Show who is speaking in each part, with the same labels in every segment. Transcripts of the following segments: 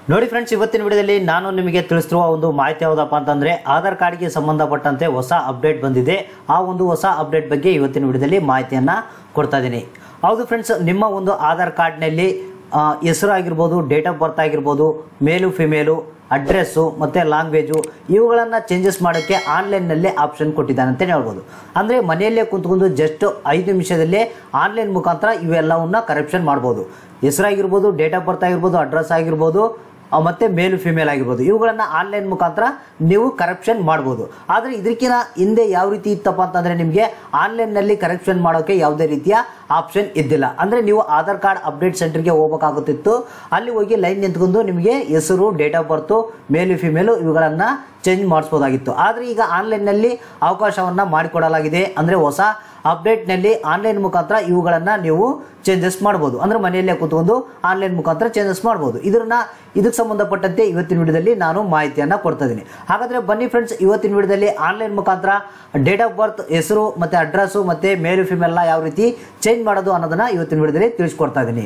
Speaker 1: ನೋಡಿ ಫ್ರೆಂಡ್ಸ್ ಇವತ್ತಿನ ವಿಡಿಯೋದಲ್ಲಿ ನಾನು ನಿಮಗೆ ತಿಳಿಸಿರುವ ಒಂದು ಮಾಹಿತಿ ಯಾವುದಪ್ಪ ಅಂತಂದ್ರೆ ಆಧಾರ್ ಕಾರ್ಡ್ಗೆ ಸಂಬಂಧಪಟ್ಟಂತೆ ಹೊಸ ಅಪ್ಡೇಟ್ ಬಂದಿದೆ ಆ ಒಂದು ಹೊಸ ಅಪ್ಡೇಟ್ ಬಗ್ಗೆ ಇವತ್ತಿನ ವಿಡಿಯೋದಲ್ಲಿ ಮಾಹಿತಿಯನ್ನ ಕೊಡ್ತಾ ಇದ್ದೀನಿ ಹೌದು ಫ್ರೆಂಡ್ಸ್ ನಿಮ್ಮ ಒಂದು ಆಧಾರ್ ಕಾರ್ಡ್ನಲ್ಲಿ ಆ, ಹೆಸರು ಆಗಿರ್ಬೋದು ಡೇಟ್ ಆಫ್ ಬರ್ತ್ ಆಗಿರ್ಬೋದು ಮೇಲು ಫಿಮೇಲು ಅಡ್ರೆಸ್ಸು ಮತ್ತು ಲ್ಯಾಂಗ್ವೇಜು ಇವುಗಳನ್ನು ಚೇಂಜಸ್ ಮಾಡೋಕ್ಕೆ ಆನ್ಲೈನ್ನಲ್ಲೇ ಆಪ್ಷನ್ ಕೊಟ್ಟಿದ್ದಾನೆ ಅಂತಲೇ ಹೇಳ್ಬೋದು ಅಂದರೆ ಮನೆಯಲ್ಲೇ ಕುಂತ್ಕೊಂಡು ಜಸ್ಟ್ ಐದು ನಿಮಿಷದಲ್ಲೇ ಆನ್ಲೈನ್ ಮುಖಾಂತರ ಇವೆಲ್ಲವನ್ನ ಕರೆಕ್ಷನ್ ಮಾಡ್ಬೋದು ಹೆಸರಾಗಿರ್ಬೋದು ಡೇಟ್ ಆಫ್ ಬರ್ತ್ ಆಗಿರ್ಬೋದು ಅಡ್ರೆಸ್ ಆಗಿರ್ಬೋದು ಆ, ಮತ್ತೆ ಮೇಲು ಫಿಮೇಲ್ ಆಗಿರ್ಬೋದು ಇವುಗಳನ್ನು ಆನ್ಲೈನ್ ಮುಖಾಂತರ ನೀವು ಕರಪ್ಷನ್ ಮಾಡ್ಬೋದು ಆದರೆ ಇದಕ್ಕಿಂತ ಹಿಂದೆ ಯಾವ ರೀತಿ ಇತ್ತಪ್ಪ ಅಂತಂದರೆ ನಿಮಗೆ ಆನ್ಲೈನ್ನಲ್ಲಿ ಕರೆಕ್ಷನ್ ಮಾಡೋಕ್ಕೆ ಯಾವುದೇ ರೀತಿಯ ಆಪ್ಷನ್ ಇದ್ದಿಲ್ಲ ಅಂದರೆ ನೀವು ಆಧಾರ್ ಕಾರ್ಡ್ ಅಪ್ಡೇಟ್ ಸೆಂಟರ್ಗೆ ಹೋಗಬೇಕಾಗುತ್ತಿತ್ತು ಅಲ್ಲಿ ಹೋಗಿ ಲೈನ್ ನಿಂತ್ಕೊಂಡು ನಿಮಗೆ ಹೆಸರು ಡೇಟ್ ಆಫ್ ಬರ್ತು ಮೇಲು ಫಿಮೇಲು ಇವುಗಳನ್ನು ಚೇಂಜ್ ಮಾಡಿಸ್ಬೋದಾಗಿತ್ತು ಆದರೆ ಈಗ ಆನ್ಲೈನ್ನಲ್ಲಿ ಅವಕಾಶವನ್ನು ಮಾಡಿಕೊಡಲಾಗಿದೆ ಅಂದರೆ ಹೊಸ ಅಪ್ಡೇಟ್ನಲ್ಲಿ ಆನ್ಲೈನ್ ಮುಖಾಂತರ ಇವುಗಳನ್ನು ನೀವು ಚೇಂಜಸ್ ಮಾಡ್ಬೋದು ಅಂದರೆ ಮನೆಯಲ್ಲೇ ಕೂತ್ಕೊಂಡು ಆನ್ಲೈನ್ ಮುಖಾಂತರ ಚೇಂಜಸ್ ಮಾಡ್ಬೋದು ಇದನ್ನ ಇದಕ್ಕೆ ಸಂಬಂಧಪಟ್ಟಂತೆ ಇವತ್ತಿನ ವಿಡಿಯೋದಲ್ಲಿ ನಾನು ಮಾಹಿತಿಯನ್ನು ಕೊಡ್ತಾ ಇದ್ದೀನಿ ಹಾಗಾದರೆ ಬನ್ನಿ ಫ್ರೆಂಡ್ಸ್ ಇವತ್ತಿನ ವಿಡಿಯೋದಲ್ಲಿ ಆನ್ಲೈನ್ ಮುಖಾಂತರ ಡೇಟ್ ಆಫ್ ಬರ್ತ್ ಹೆಸರು ಮತ್ತು ಅಡ್ರೆಸ್ಸು ಮತ್ತು ಮೇಲು ಫಿಮೇಲ್ನ ಯಾವ ರೀತಿ ಚೇಂಜ್ ಮಾಡೋದು ಅನ್ನೋದನ್ನು ಇವತ್ತಿನ ವಿಡಿಯೋದಲ್ಲಿ ತಿಳಿಸ್ಕೊಡ್ತಾ ಇದ್ದೀನಿ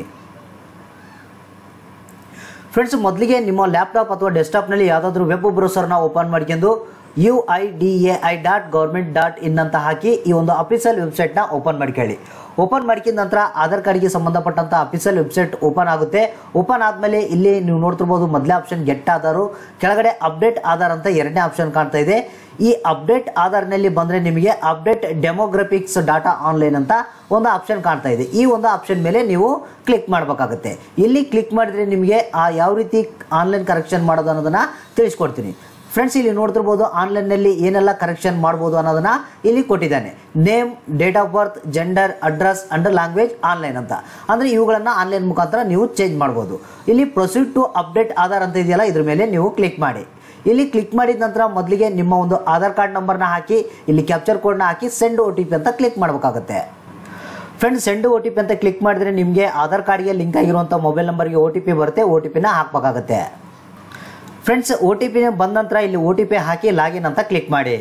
Speaker 1: ಫ್ರೆಂಡ್ಸ್ ಮೊದಲಿಗೆ ನಿಮ್ಮ ಲ್ಯಾಪ್ಟಾಪ್ ಅಥವಾ ಡೆಸ್ಕ್ಟಾಪ್ನಲ್ಲಿ ಯಾವುದಾದ್ರೂ ವೆಬ್ ಬ್ರೌಸರ್ನ ಓಪನ್ ಮಾಡ್ಕೊಂಡು U I D A I dot government dot in ಅಂತ ಹಾಕಿ ಈ ಒಂದು ಅಫಿಷಿಯಲ್ ವೆಬ್ಸೈಟ್ನ ಓಪನ್ ಮಾಡ್ಕೊಳ್ಳಿ ಓಪನ್ ಮಾಡ್ಕಿದ ನಂತರ ಆಧಾರ್ ಕಾರ್ಡ್ಗೆ ಸಂಬಂಧಪಟ್ಟಂತ ಅಫಿಷಿಯಲ್ ವೆಬ್ಸೈಟ್ ಓಪನ್ ಆಗುತ್ತೆ ಓಪನ್ ಆದಮೇಲೆ ಇಲ್ಲಿ ನೀವು ನೋಡ್ತಿರ್ಬೋದು ಮೊದಲೇ ಆಪ್ಷನ್ ಗೆಟ್ ಆಧಾರು ಕೆಳಗಡೆ ಅಪ್ಡೇಟ್ ಆಧಾರ್ ಅಂತ ಎರಡನೇ ಆಪ್ಷನ್ ಕಾಣ್ತಾ ಇದೆ ಈ ಅಪ್ಡೇಟ್ ಆಧಾರ್ನಲ್ಲಿ ಬಂದರೆ ನಿಮಗೆ ಅಪ್ಡೇಟ್ ಡೆಮೋಗ್ರಫಿಕ್ಸ್ ಡಾಟಾ ಆನ್ಲೈನ್ ಅಂತ ಒಂದು ಆಪ್ಷನ್ ಕಾಣ್ತಾ ಇದೆ ಈ ಒಂದು ಆಪ್ಷನ್ ಮೇಲೆ ನೀವು ಕ್ಲಿಕ್ ಮಾಡಬೇಕಾಗುತ್ತೆ ಇಲ್ಲಿ ಕ್ಲಿಕ್ ಮಾಡಿದ್ರೆ ನಿಮಗೆ ಆ ಯಾವ ರೀತಿ ಆನ್ಲೈನ್ ಕರೆಕ್ಷನ್ ಮಾಡೋದು ಅನ್ನೋದನ್ನ ತಿಳಿಸ್ಕೊಡ್ತೀನಿ ಫ್ರೆಂಡ್ಸ್ ಇಲ್ಲಿ ನೋಡ್ತಿರ್ಬೋದು ಆನ್ಲೈನ್ನಲ್ಲಿ ಏನೆಲ್ಲ ಕರೆಕ್ಷನ್ ಮಾಡ್ಬೋದು ಅನ್ನೋದನ್ನ ಇಲ್ಲಿ ಕೊಟ್ಟಿದ್ದಾನೆ name date of birth gender address and language online ಅಂತ ಅಂದರೆ ಇವುಗಳನ್ನು ಆನ್ಲೈನ್ ಮುಖಾಂತರ ನೀವು ಚೇಂಜ್ ಮಾಡ್ಬೋದು ಇಲ್ಲಿ ಪ್ರೊಸೀಡ್ ಟು ಅಪ್ಡೇಟ್ ಆಧಾರ್ ಅಂತ ಇದೆಯಲ್ಲ ಇದ್ರ ಮೇಲೆ ನೀವು ಕ್ಲಿಕ್ ಮಾಡಿ ಇಲ್ಲಿ ಕ್ಲಿಕ್ ಮಾಡಿದ ನಂತರ ಮೊದಲಿಗೆ ನಿಮ್ಮ ಒಂದು ಆಧಾರ್ ಕಾರ್ಡ್ ನಂಬರ್ನ ಹಾಕಿ ಇಲ್ಲಿ ಕ್ಯಾಪ್ಚರ್ ಕೋಡ್ನ ಹಾಕಿ ಸೆಂಡ್ ಒ ಟಿ ಪಿ ಅಂತ ಕ್ಲಿಕ್ ಮಾಡಬೇಕಾಗುತ್ತೆ friends send O T P ಅಂತ ಕ್ಲಿಕ್ ಮಾಡಿದ್ರೆ ನಿಮಗೆ ಆಧಾರ್ ಕಾರ್ಡ್ಗೆ ಲಿಂಕ್ ಆಗಿರುವಂಥ ಮೊಬೈಲ್ ನಂಬರ್ಗೆ ಒ ಟಿ ಪಿ ಬರುತ್ತೆ ಒ ಟಿ ಪಿನ ಹಾಕಬೇಕಾಗುತ್ತೆ ಫ್ರೆಂಡ್ಸ್ ಒ ಟಿ ಪಿ ಬಂದ ನಂತರ ಇಲ್ಲಿ ಒ ಟಿ ಪಿ ಹಾಕಿ ಲಾಗಿನ್ ಅಂತ ಕ್ಲಿಕ್ ಮಾಡಿ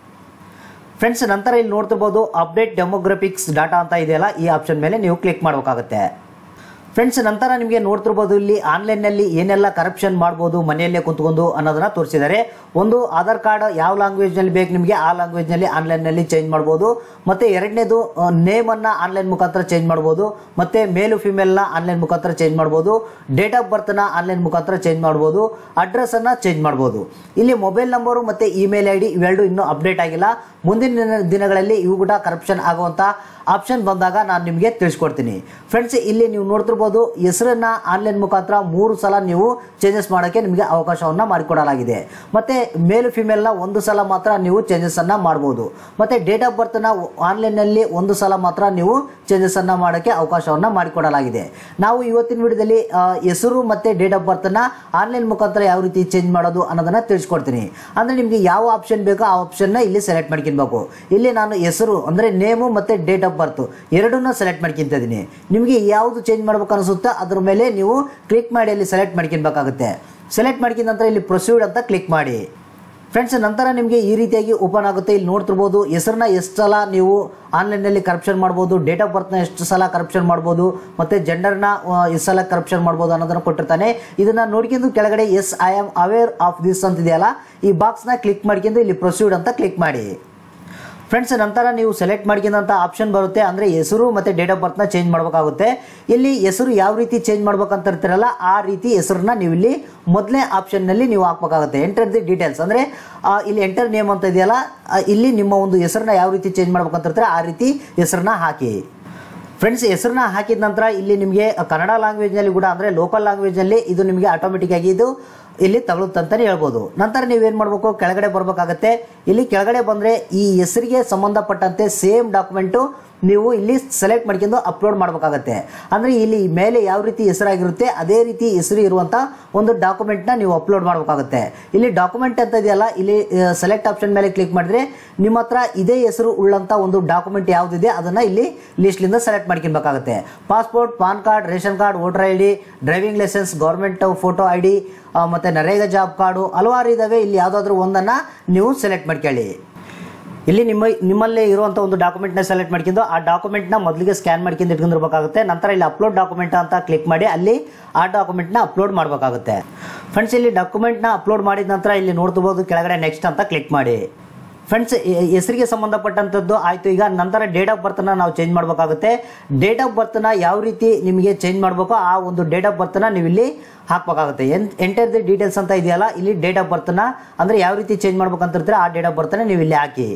Speaker 1: ಫ್ರೆಂಡ್ಸ್ ನಂತರ ಇಲ್ಲಿ ನೋಡ್ತಿರ್ಬೋದು ಅಪ್ಡೇಟ್ ಡೆಮೋಗ್ರಫಿಕ್ಸ್ ಡಾಟಾ ಅಂತ ಇದೆಯಲ್ಲ ಈ ಆಪ್ಷನ್ ಮೇಲೆ ನೀವು ಕ್ಲಿಕ್ ಮಾಡಬೇಕಾಗುತ್ತೆ ಫ್ರೆಂಡ್ಸ್ ನಂತರ ನಿಮಗೆ ನೋಡ್ತಿರ್ಬೋದು ಇಲ್ಲಿ ಆನ್ಲೈನ್ನಲ್ಲಿ ಏನೆಲ್ಲ ಕರಪ್ಷನ್ ಮಾಡ್ಬೋದು ಮನೆಯಲ್ಲೇ ಕುಂತ್ಕೊಂಡು ಅನ್ನೋದನ್ನ ತೋರಿಸಿದ್ದಾರೆ ಒಂದು ಆಧಾರ್ ಕಾರ್ಡ್ ಯಾವ ಲ್ಯಾಂಗ್ವೇಜ್ನಲ್ಲಿ ಬೇಕು ನಿಮಗೆ ಆ ಲ್ಯಾಂಗ್ವೇಜ್ನಲ್ಲಿ ಆನ್ಲೈನ್ನಲ್ಲಿ ಚೇಂಜ್ ಮಾಡ್ಬೋದು ಮತ್ತು ಎರಡನೇದು ನೇಮನ್ನು ಆನ್ಲೈನ್ ಮುಖಾಂತರ ಚೇಂಜ್ ಮಾಡ್ಬೋದು ಮತ್ತು ಮೇಲು ಫಿಮೇಲ್ನ ಆನ್ಲೈನ್ ಮುಖಾಂತರ ಚೇಂಜ್ ಮಾಡ್ಬೋದು ಡೇಟ್ ಆಫ್ ಬರ್ತ್ನ ಆನ್ಲೈನ್ ಮುಖಾಂತರ ಚೇಂಜ್ ಮಾಡ್ಬೋದು ಅಡ್ರೆಸ್ಸನ್ನು ಚೇಂಜ್ ಮಾಡ್ಬೋದು ಇಲ್ಲಿ ಮೊಬೈಲ್ ನಂಬರು ಮತ್ತು ಇಮೇಲ್ ಐ ಡಿ ಇವೆರಡು ಇನ್ನೂ ಅಪ್ಡೇಟ್ ಆಗಿಲ್ಲ ಮುಂದಿನ ದಿನ- ದಿನಗಳಲ್ಲಿ ಇವು ಕೂಡ ಕರಪ್ಷನ್ ಆಗುವಂಥ ಆಪ್ಷನ್ ಬಂದಾಗ ನಾನು ನಿಮಗೆ ತಿಳಿಸ್ಕೊಡ್ತೀನಿ ಫ್ರೆಂಡ್ಸ್ ಇಲ್ಲಿ ನೀವು ನೋಡ್ತಿರ್ಬೋದು ಹೆಸರನ್ನ ಆನ್ಲೈನ್ ಮುಖಾಂತರ ಮೂರು ಸಲ ನೀವು ಚೇಂಜಸ್ ಮಾಡೋಕ್ಕೆ ನಿಮಗೆ ಅವಕಾಶವನ್ನು ಮಾಡಿಕೊಡಲಾಗಿದೆ ಮತ್ತು ಮೇಲು ಫಿಮೇಲ್ನ ಒಂದು ಸಲ ಮಾತ್ರ ನೀವು ಚೇಂಜಸನ್ನು ಮಾಡ್ಬೋದು ಮತ್ತು ಡೇಟ್ ಆಫ್ ಬರ್ತ್ನ ಆನ್ಲೈನ್ನಲ್ಲಿ ಒಂದು ಸಲ ಮಾತ್ರ ನೀವು ಚೇಂಜಸನ್ನು ಮಾಡೋಕ್ಕೆ ಅವಕಾಶವನ್ನು ಮಾಡಿಕೊಡಲಾಗಿದೆ ನಾವು ಇವತ್ತಿನ ವಿಡಿಯೋದಲ್ಲಿ ಆ, ಹೆಸರು ಮತ್ತು ಡೇಟ್ ಆಫ್ ಬರ್ತನ್ನ ಆನ್ಲೈನ್ ಮುಖಾಂತರ ಯಾವ ರೀತಿ ಚೇಂಜ್ ಮಾಡೋದು ಅನ್ನೋದನ್ನ ತಿಳಿಸ್ಕೊಡ್ತೀನಿ ಅಂದರೆ ನಿಮಗೆ ಯಾವ ಆಪ್ಷನ್ ಬೇಕೋ ಆ ಆಪ್ಷನ್ನ ಇಲ್ಲಿ ಸೆಲೆಕ್ಟ್ ಮಾಡ್ಕೊಬೇಕು ಇಲ್ಲಿ ನಾನು ಹೆಸರು ಅಂದರೆ ನೇಮು ಮತ್ತು ಡೇಟ್ ಆಫ್ ಬರ್ತ್ ಎರಡನ್ನ ಸೆಲೆಕ್ಟ್ ಮಾಡ್ಕೊಂತ ಇದ್ದೀನಿ ನಿಮಗೆ ಯಾವುದು ಚೇಂಜ್ ಮಾಡ್ಬೇಕು ಅನಿಸುತ್ತೋ ಅದ್ರ ಮೇಲೆ ನೀವು ಕ್ಲಿಕ್ ಮಾಡಿ ಅಲ್ಲಿ ಸೆಲೆಕ್ಟ್ ಮಾಡ್ಕೊಬೇಕಾಗುತ್ತೆ ಸೆಲೆಕ್ಟ್ ಮಾಡ್ಕೊಂಡ ನಂತರ ಇಲ್ಲಿ ಪ್ರೊಸೀಡ್ ಅಂತ ಕ್ಲಿಕ್ ಮಾಡಿ ಫ್ರೆಂಡ್ಸ್ ನಂತರ ನಿಮಗೆ ಈ ರೀತಿಯಾಗಿ ಓಪನ್ ಆಗುತ್ತೆ ಇಲ್ಲಿ ನೋಡ್ತಿರ್ಬೋದು ಹೆಸರನ್ನ ಎಷ್ಟು ಸಲ ನೀವು ಆನ್ಲೈನ್ನಲ್ಲಿ ಕರಪ್ಷನ್ ಮಾಡ್ಬೋದು ಡೇಟ್ ಆಫ್ ಬರ್ತ್ನ ಎಷ್ಟು ಸಲ ಕರಪ್ಷನ್ ಮಾಡ್ಬೋದು ಮತ್ತು ಜೆಂಡರ್ನ ಎಷ್ಟು ಸಲ ಕರಪ್ಷನ್ ಮಾಡ್ಬೋದು ಅನ್ನೋದನ್ನು ಕೊಟ್ಟಿರ್ತಾನೆ ಇದನ್ನು ನೋಡ್ಕೊಂಡು ಕೆಳಗಡೆ yes I am aware of this ಅಂತಿದೆಯಲ್ಲ ಈ ಬಾಕ್ಸ್ನ ಕ್ಲಿಕ್ ಮಾಡ್ಕೊಂಡು ಇಲ್ಲಿ ಪ್ರೊಸೀಡ್ ಅಂತ ಕ್ಲಿಕ್ ಮಾಡಿ ಫ್ರೆಂಡ್ಸ್ ನಂತರ ನೀವು ಸೆಲೆಕ್ಟ್ ಮಾಡ್ಕೊಂಡಂಥ ಆಪ್ಷನ್ ಬರುತ್ತೆ ಅಂದರೆ ಹೆಸರು ಮತ್ತು ಡೇಟ್ ಆಫ್ ಬರ್ತ್ನ ಚೇಂಜ್ ಮಾಡಬೇಕಾಗುತ್ತೆ ಇಲ್ಲಿ ಹೆಸರು ಯಾವ ರೀತಿ ಚೇಂಜ್ ಮಾಡ್ಬೇಕಂತ ಇರ್ತೀರಲ್ಲ ಆ ರೀತಿ ಹೆಸರನ್ನ ನೀವು ಇಲ್ಲಿ ಮೊದಲನೇ ಆಪ್ಷನ್ನಲ್ಲಿ ನೀವು ಹಾಕ್ಬೇಕಾಗುತ್ತೆ ಎಂಟರ್ ದಿ ಡೀಟೇಲ್ಸ್ ಅಂದರೆ ಇಲ್ಲಿ ಎಂಟರ್ ನೇಮ್ ಅಂತ ಇದೆಯಲ್ಲ ಆ, ಇಲ್ಲಿ ನಿಮ್ಮ ಒಂದು ಹೆಸರನ್ನ ಯಾವ ರೀತಿ ಚೇಂಜ್ ಮಾಡ್ಬೇಕಂತ ಇರ್ತಾರೆ ಆ ರೀತಿ ಹೆಸರನ್ನ ಹಾಕಿ ಫ್ರೆಂಡ್ಸ್ ಹೆಸರನ್ನ ಹಾಕಿದ ನಂತರ ಇಲ್ಲಿ ನಿಮಗೆ ಕನ್ನಡ ಲ್ಯಾಂಗ್ವೇಜ್ನಲ್ಲಿ ಕೂಡ ಅಂದರೆ ಲೋಕಲ್ ಲ್ಯಾಂಗ್ವೇಜ್ನಲ್ಲಿ ಇದು ನಿಮಗೆ ಆಟೋಮೆಟಿಕ್ ಆಗಿ ಇದು ಇಲ್ಲಿ ತಗಲುತ್ತಂತಲೇ ಹೇಳ್ಬೋದು ನಂತರ ನೀವೇನು ಮಾಡಬೇಕು ಕೆಳಗಡೆ ಬರಬೇಕಾಗತ್ತೆ ಇಲ್ಲಿ ಕೆಳಗಡೆ ಬಂದರೆ ಈ ಹೆಸರಿಗೆ ಸಂಬಂಧಪಟ್ಟಂತೆ ಸೇಮ್ ಡಾಕ್ಯುಮೆಂಟು ನೀವು ಇಲ್ಲಿ ಸೆಲೆಕ್ಟ್ ಮಾಡ್ಕೊಂಡು ಅಪ್ಲೋಡ್ ಮಾಡಬೇಕಾಗತ್ತೆ ಅಂದರೆ ಇಲ್ಲಿ ಮೇಲೆ ಯಾವ ರೀತಿ ಹೆಸರಾಗಿರುತ್ತೆ ಅದೇ ರೀತಿ ಹೆಸರು ಇರುವಂಥ ಒಂದು ಡಾಕ್ಯುಮೆಂಟ್ನ ನೀವು ಅಪ್ಲೋಡ್ ಮಾಡಬೇಕಾಗುತ್ತೆ ಇಲ್ಲಿ ಡಾಕ್ಯುಮೆಂಟ್ ಅಂತ ಇದೆಯಲ್ಲ ಇಲ್ಲಿ ಸೆಲೆಕ್ಟ್ ಆಪ್ಷನ್ ಮೇಲೆ ಕ್ಲಿಕ್ ಮಾಡಿದ್ರೆ ನಿಮ್ಮ ಹತ್ರ ಇದೇ ಹೆಸರು ಉಳ್ಳಂಥ ಒಂದು ಡಾಕ್ಯುಮೆಂಟ್ ಯಾವುದಿದೆ ಅದನ್ನು ಇಲ್ಲಿ ಲಿಸ್ಟ್ಲಿಂದ ಸೆಲೆಕ್ಟ್ ಮಾಡ್ಕೊಬೇಕಾಗುತ್ತೆ passport PAN card ration card voter I D driving licence government photo I D ಮತ್ತು ನರೇಗಾ ಜಾಬ್ ಕಾರ್ಡು ಹಲವಾರು ಇದ್ದಾವೆ ಇಲ್ಲಿ ಯಾವುದಾದ್ರೂ ಒಂದನ್ನು ನೀವು ಸೆಲೆಕ್ಟ್ ಮಾಡ್ಕೊಳ್ಳಿ ಇಲ್ಲಿ ನಿಮ್ಮ ನಿಮ್ಮಲ್ಲಿ ಇರುವಂಥ ಒಂದು ಡಾಕ್ಯುಮೆಂಟ್ನ ಸೆಲೆಕ್ಟ್ ಮಾಡ್ಕೊಂಡು ಆ ಡಾಕ್ಯುಮೆಂಟ್ನ ಮೊದಲಿಗೆ ಸ್ಕ್ಯಾನ್ ಮಾಡ್ಕೊಂಡು ಇಟ್ಕೊಂಡಿರ್ಬೇಕಾಗುತ್ತೆ ನಂತರ ಇಲ್ಲಿ ಅಪ್ಲೋಡ್ ಡಾಕ್ಯುಮೆಂಟ್ ಅಂತ ಕ್ಲಿಕ್ ಮಾಡಿ ಅಲ್ಲಿ ಆ ಡಾಕ್ಯುಮೆಂಟ್ನ ಅಪ್ಲೋಡ್ ಮಾಡಬೇಕಾಗುತ್ತೆ ಫ್ರೆಂಡ್ಸ್ ಇಲ್ಲಿ ಡಾಕ್ಯುಮೆಂಟ್ನ ಅಪ್ಲೋಡ್ ಮಾಡಿದ ನಂತರ ಇಲ್ಲಿ ನೋಡ್ತಿರ್ಬೋದು ಕೆಳಗಡೆ ನೆಕ್ಸ್ಟ್ ಅಂತ ಕ್ಲಿಕ್ ಮಾಡಿ ಫ್ರೆಂಡ್ಸ್ ಹೆಸರಿಗೆ ಸಂಬಂಧಪಟ್ಟಂಥದ್ದು ಆಯಿತು ಈಗ ನಂತರ ಡೇಟ್ ಆಫ್ ಬರ್ತನ್ನ ನಾವು ಚೇಂಜ್ ಮಾಡಬೇಕಾಗುತ್ತೆ ಡೇಟ್ ಆಫ್ ಬರ್ತನ್ನ ಯಾವ ರೀತಿ ನಿಮಗೆ ಚೇಂಜ್ ಮಾಡಬೇಕೋ ಆ ಒಂದು ಡೇಟ್ ಆಫ್ ಬರ್ತನ್ನ ನೀವು ಇಲ್ಲಿ ಹಾಕಬೇಕಾಗುತ್ತೆ ಎನ್ ಎಂಟರ್ ದಿ ಡೀಟೇಲ್ಸ್ ಅಂತ ಇದೆಯಲ್ಲ ಇಲ್ಲಿ ಡೇಟ್ ಆಫ್ ಬರ್ತನ್ನ ಅಂದರೆ ಯಾವ ರೀತಿ ಚೇಂಜ್ ಮಾಡ್ಬೇಕಂತ ಇರ್ತೀರ ಆ ಡೇಟ್ ಆಫ್ ಬರ್ತನ್ನ ನೀವು ಇಲ್ಲಿ ಹಾಕಿ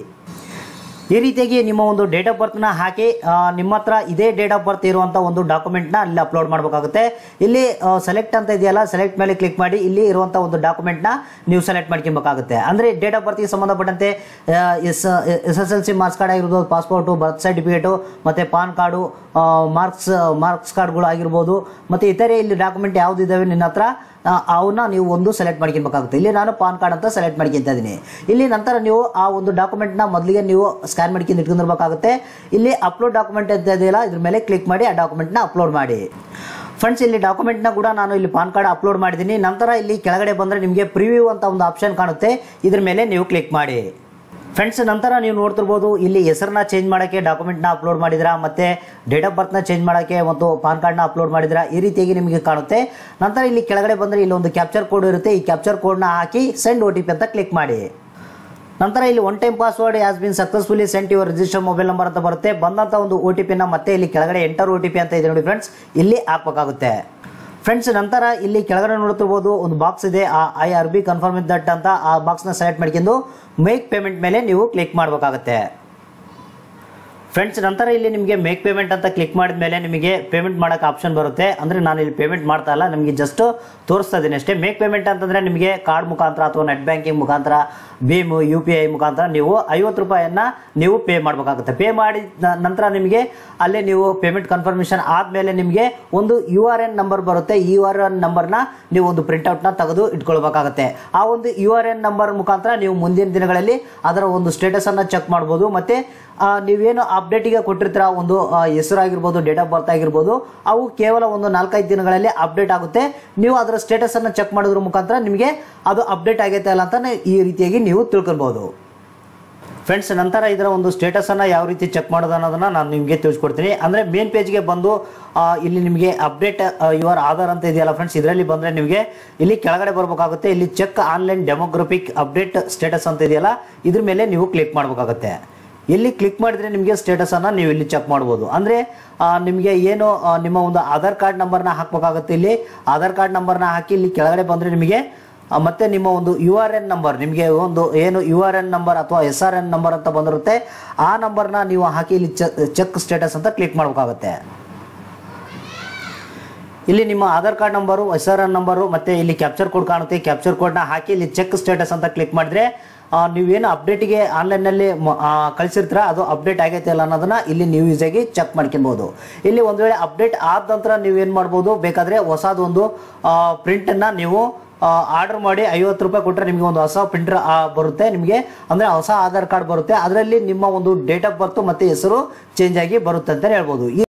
Speaker 1: ಈ ರೀತಿಯಾಗಿ ನಿಮ್ಮ ಒಂದು ಡೇಟ್ ಆಫ್ ಬರ್ತ್ನ ಹಾಕಿ ಆ, ನಿಮ್ಮ ಹತ್ರ ಇದೇ ಡೇಟ್ ಆಫ್ ಬರ್ತ್ ಇರುವಂಥ ಒಂದು ಡಾಕ್ಯುಮೆಂಟ್ನ ಅಲ್ಲಿ ಅಪ್ಲೋಡ್ ಮಾಡಬೇಕಾಗುತ್ತೆ ಇಲ್ಲಿ ಸೆಲೆಕ್ಟ್ ಅಂತ ಇದೆಯಲ್ಲ ಸೆಲೆಕ್ಟ್ ಮೇಲೆ ಕ್ಲಿಕ್ ಮಾಡಿ ಇಲ್ಲಿ ಇರುವಂಥ ಒಂದು ಡಾಕ್ಯುಮೆಂಟ್ನ ನೀವು ಸೆಲೆಕ್ಟ್ ಮಾಡ್ಕೊಬೇಕಾಗುತ್ತೆ ಅಂದರೆ ಡೇಟ್ ಆಫ್ ಬರ್ತ್ಗೆ ಸಂಬಂಧಪಟ್ಟಂತೆ S S S L C marks card ಆಗಿರ್ಬೋದು ಪಾಸ್ಪೋರ್ಟು ಬರ್ತ್ ಸರ್ಟಿಫಿಕೇಟು ಮತ್ತು ಪಾನ್ ಕಾರ್ಡು ಮಾರ್ಕ್ಸ್ ಮಾರ್ಕ್ಸ್ ಕಾರ್ಡ್ಗಳು ಆಗಿರ್ಬೋದು ಮತ್ತು ಇತರೆ ಇಲ್ಲಿ ಡಾಕ್ಯುಮೆಂಟ್ ಯಾವ್ದು ಇದ್ದಾವೆ ನಿನ್ನ ಹತ್ರ ಆ, ಅವನ್ನ ನೀವು ಒಂದು ಸೆಲೆಕ್ಟ್ ಮಾಡ್ಕೊಬೇಕಾಗುತ್ತೆ ಇಲ್ಲಿ ನಾನು ಪಾನ್ ಕಾರ್ಡ್ ಅಂತ ಸೆಲೆಕ್ಟ್ ಮಾಡ್ಕೊಂತ ಇದ್ದೀನಿ ಇಲ್ಲಿ ನಂತರ ನೀವು ಆ ಒಂದು ಡಾಕ್ಯುಮೆಂಟ್ನ ಮೊದಲಿಗೆ ನೀವು ಸ್ಕ್ಯಾನ್ ಮಾಡ್ಕೊಂಡು ಇಟ್ಕೊಂಡಿರ್ಬೇಕಾಗುತ್ತೆ ಇಲ್ಲಿ ಅಪ್ಲೋಡ್ ಡಾಕ್ಯುಮೆಂಟ್ ಅಂತ ಇದೆಯಲ್ಲ ಇದ್ರ ಮೇಲೆ ಕ್ಲಿಕ್ ಮಾಡಿ ಆ ಡಾಕ್ಯುಮೆಂಟ್ನ ಅಪ್ಲೋಡ್ ಮಾಡಿ ಫ್ರೆಂಡ್ಸ್ ಇಲ್ಲಿ ಡಾಕ್ಯುಮೆಂಟ್ನ ಕೂಡ ನಾನು ಇಲ್ಲಿ ಪಾನ್ ಕಾರ್ಡ್ ಅಪ್ಲೋಡ್ ಮಾಡಿದ್ದೀನಿ ನಂತರ ಇಲ್ಲಿ ಕೆಳಗಡೆ ಬಂದರೆ ನಿಮಗೆ ಪ್ರಿವ್ಯೂ ಅಂತ ಒಂದು ಆಪ್ಷನ್ ಕಾಣುತ್ತೆ ಇದ್ರ ಮೇಲೆ ನೀವು ಕ್ಲಿಕ್ ಮಾಡಿ ಫ್ರೆಂಡ್ಸ್ ನಂತರ ನೀವು ನೋಡ್ತಿರ್ಬೋದು ಇಲ್ಲಿ ಹೆಸರನ್ನ ಚೇಂಜ್ ಮಾಡೋಕ್ಕೆ ಡಾಕ್ಯುಮೆಂಟ್ನ ಅಪ್ಲೋಡ್ ಮಾಡಿದ್ರಾ ಮತ್ತೆ ಡೇಟ್ ಆಫ್ ಬರ್ತ್ನ ಚೇಂಜ್ ಮಾಡೋಕ್ಕೆ ಮತ್ತು ಪಾನ್ ಕಾರ್ಡ್ನ ಅಪ್ಲೋಡ್ ಮಾಡಿದ್ರಾ ಈ ರೀತಿಯಾಗಿ ನಿಮಗೆ ಕಾಣುತ್ತೆ ನಂತರ ಇಲ್ಲಿ ಕೆಳಗಡೆ ಬಂದರೆ ಇಲ್ಲಿ ಒಂದು ಕ್ಯಾಪ್ಚರ್ ಕೋಡ್ ಇರುತ್ತೆ ಈ ಕ್ಯಾಪ್ಚರ್ ಕೋಡ್ನ ಹಾಕಿ ಸೆಂಡ್ ಒ ಟಿ ಪಿ ಅಂತ ಕ್ಲಿಕ್ ಮಾಡಿ ನಂತರ ಇಲ್ಲಿ one time password has been successfully sent your register mobile number ಅಂತ ಬರುತ್ತೆ ಬಂದಂಥ ಒಂದು ಒ ಟಿ ಪಿನ ಮತ್ತೆ ಇಲ್ಲಿ ಕೆಳಗಡೆ ಎಂಟರ್ ಒ ಟಿ ಪಿ ಅಂತ ಇದೆ ನೋಡಿ ಫ್ರೆಂಡ್ಸ್ ಇಲ್ಲಿ ಹಾಕ್ಬೇಕಾಗುತ್ತೆ ಫ್ರೆಂಡ್ಸ್ ನಂತರ ಇಲ್ಲಿ ಕೆಳಗಡೆ ನೋಡ್ತಿರ್ಬೋದು ಒಂದು ಬಾಕ್ಸ್ ಇದೆ ಆ I hereby confirm in that ಅಂತ ಆ ಬಾಕ್ಸ್ನ ಸೆಲೆಕ್ಟ್ ಮಾಡ್ಕೊಂಡು ಮೇಕ್ ಪೇಮೆಂಟ್ ಮೇಲೆ ನೀವು ಕ್ಲಿಕ್ ಮಾಡಬೇಕಾಗುತ್ತೆ ಫ್ರೆಂಡ್ಸ್ ನಂತರ ಇಲ್ಲಿ ನಿಮಗೆ ಮೇಕ್ ಪೇಮೆಂಟ್ ಅಂತ ಕ್ಲಿಕ್ ಮಾಡಿದ ಮೇಲೆ ನಿಮಗೆ ಪೇಮೆಂಟ್ ಮಾಡೋಕೆ ಆಪ್ಷನ್ ಬರುತ್ತೆ ಅಂದರೆ ನಾನು ಇಲ್ಲಿ ಪೇಮೆಂಟ್ ಮಾಡ್ತಾ ಇಲ್ಲ ನಿಮಗೆ ಜಸ್ಟ್ ತೋರಿಸ್ತಾ ಇದ್ದೀನಿ ಅಷ್ಟೇ ಮೇಕ್ ಪೇಮೆಂಟ್ ಅಂತಂದರೆ ನಿಮಗೆ ಕಾರ್ಡ್ ಮುಖಾಂತರ ಅಥವಾ ನೆಟ್ ಬ್ಯಾಂಕಿಂಗ್ ಮುಖಾಂತರ ಭೀಮ್ ಯು ಪಿ ಐ ಮುಖಾಂತರ ನೀವು ಐವತ್ತು ರೂಪಾಯಿಯನ್ನು ನೀವು ಪೇ ಮಾಡಬೇಕಾಗುತ್ತೆ ಪೇ ಮಾಡಿದ ನ- ನಂತರ ನಿಮಗೆ ಅಲ್ಲೇ ನೀವು ಪೇಮೆಂಟ್ ಕನ್ಫರ್ಮೇಷನ್ ಆದಮೇಲೆ ನಿಮಗೆ ಒಂದು ಯು ಆರ್ ಎನ್ ನಂಬರ್ ಬರುತ್ತೆ ಈ ಯು ಆರ್ ಎನ್ ನಂಬರ್ನ ನೀವು ಒಂದು ಪ್ರಿಂಟ್ಔಟ್ನ ತೆಗೆದು ಇಟ್ಕೊಳ್ಬೇಕಾಗುತ್ತೆ ಆ ಒಂದು ಯು ಆರ್ ಎನ್ ನಂಬರ್ ಮುಖಾಂತರ ನೀವು ಮುಂದಿನ ದಿನಗಳಲ್ಲಿ ಅದರ ಒಂದು ಸ್ಟೇಟಸನ್ನು ಚೆಕ್ ಮಾಡ್ಬೋದು ಮತ್ತು ಆ, ನೀವೇನು ಅಪ್ಡೇಟಿಗೆ ಕೊಟ್ಟಿರ್ತೀರ ಒಂದು ಆ, ಹೆಸರಾಗಿರ್ಬೋದು ಡೇಟ್ ಆಫ್ ಬರ್ತ್ ಆಗಿರ್ಬೋದು ಅವು ಕೇವಲ ಒಂದು ನಾಲ್ಕೈದು ದಿನಗಳಲ್ಲಿ ಅಪ್ಡೇಟ್ ಆಗುತ್ತೆ ನೀವು ಅದರ ಸ್ಟೇಟಸನ್ನು ಚೆಕ್ ಮಾಡೋದ್ರ ಮುಖಾಂತರ ನಿಮಗೆ ಅದು ಅಪ್ಡೇಟ್ ಆಗೈತೆ ಅಲ್ಲ ಅಂತ ಈ ರೀತಿಯಾಗಿ ನೀವು ತಿಳ್ಕೊಳ್ಬೋದು ಫ್ರೆಂಡ್ಸ್ ನಂತರ ಇದರ ಒಂದು ಸ್ಟೇಟಸನ್ನು ಯಾವ ರೀತಿ ಚೆಕ್ ಮಾಡೋದು ಅನ್ನೋದನ್ನ ನಾನು ನಿಮಗೆ ತಿಳಿಸ್ಕೊಡ್ತೀನಿ ಅಂದರೆ ಮೇನ್ ಪೇಜ್ಗೆ ಬಂದು ಆ, ಇಲ್ಲಿ ನಿಮಗೆ ಅಪ್ಡೇಟ್ ಯುವರ್ ಆಧಾರ್ ಅಂತ ಇದೆಯಲ್ಲ ಫ್ರೆಂಡ್ಸ್ ಇದರಲ್ಲಿ ಬಂದರೆ ನಿಮಗೆ ಇಲ್ಲಿ ಕೆಳಗಡೆ ಬರಬೇಕಾಗುತ್ತೆ ಇಲ್ಲಿ check online demographic update status ಅಂತ ಇದೆಯಲ್ಲ ಇದ್ರ ಮೇಲೆ ನೀವು ಕ್ಲಿಕ್ ಮಾಡಬೇಕಾಗುತ್ತೆ ಇಲ್ಲಿ ಕ್ಲಿಕ್ ಮಾಡಿದ್ರೆ ನಿಮಗೆ ಸ್ಟೇಟಸನ್ನು ನೀವು ಇಲ್ಲಿ ಚೆಕ್ ಮಾಡ್ಬೋದು ಅಂದರೆ ನಿಮಗೆ ಏನು ಆ, ನಿಮ್ಮ ಒಂದು ಆಧಾರ್ ಕಾರ್ಡ್ ನಂಬರ್ನ ಹಾಕಬೇಕಾಗುತ್ತೆ ಇಲ್ಲಿ ಆಧಾರ್ ಕಾರ್ಡ್ ನಂಬರ್ನ ಹಾಕಿ ಇಲ್ಲಿ ಕೆಳಗಡೆ ಬಂದರೆ ನಿಮಗೆ ಆ, ಮತ್ತೆ ನಿಮ್ಮ ಒಂದು ಯು ಆರ್ ಎನ್ ನಂಬರ್ ನಿಮಗೆ ಒಂದು ಏನು ಯು ಆರ್ ಎನ್ ನಂಬರ್ ಅಥವಾ ಎಸ್ ಆರ್ ಎನ್ ನಂಬರ್ ಅಂತ ಬಂದಿರುತ್ತೆ ಆ ನಂಬರ್ನ ನೀವು ಹಾಕಿ ಇಲ್ಲಿ ಚೆಕ್ ಸ್ಟೇಟಸ್ ಅಂತ ಕ್ಲಿಕ್ ಮಾಡಬೇಕಾಗುತ್ತೆ ಇಲ್ಲಿ ನಿಮ್ಮ Aadhaar card number S R N number ಮತ್ತೆ ಇಲ್ಲಿ ಕ್ಯಾಪ್ಚರ್ ಕೋಡ್ ಕಾಣುತ್ತೆ ಕ್ಯಾಪ್ಚರ್ ಕೋಡ್ನ ಹಾಕಿ ಇಲ್ಲಿ ಚೆಕ್ ಸ್ಟೇಟಸ್ ಅಂತ ಕ್ಲಿಕ್ ಮಾಡಿದ್ರೆ ಆ, ನೀವೇನು ಅಪ್ಡೇಟಿಗೆ ಆನ್ಲೈನಲ್ಲಿ ಕಳಿಸಿರ್ತೀರ ಅದು ಅಪ್ಡೇಟ್ ಆಗೈತೆ ಅಲ್ಲ ಅನ್ನೋದನ್ನ ಇಲ್ಲಿ ನೀವು ಈಸಿಯಾಗಿ ಚೆಕ್ ಮಾಡ್ಕೊಬೋದು ಇಲ್ಲಿ ಒಂದು ವೇಳೆ ಅಪ್ಡೇಟ್ ಆದ ನಂತರ ನೀವು ಏನು ಮಾಡ್ಬೋದು ಬೇಕಾದರೆ ಹೊಸದೊಂದು ಪ್ರಿಂಟನ್ನು ನೀವು ಆರ್ಡರ್ ಮಾಡಿ ಐವತ್ತು ರೂಪಾಯಿ ಕೊಟ್ಟರೆ ನಿಮಗೆ ಒಂದು ಹೊಸ ಪ್ರಿಂಟರ್ ಬರುತ್ತೆ ನಿಮಗೆ ಅಂದರೆ ಹೊಸ ಆಧಾರ್ ಕಾರ್ಡ್ ಬರುತ್ತೆ ಅದರಲ್ಲಿ ನಿಮ್ಮ ಒಂದು ಡೇಟ್ ಆಫ್ ಬರ್ತ್ ಮತ್ತು ಹೆಸರು ಚೇಂಜ್ ಆಗಿ ಬರುತ್ತೆ ಅಂತಲೇ ಹೇಳ್ಬೋದು ಈ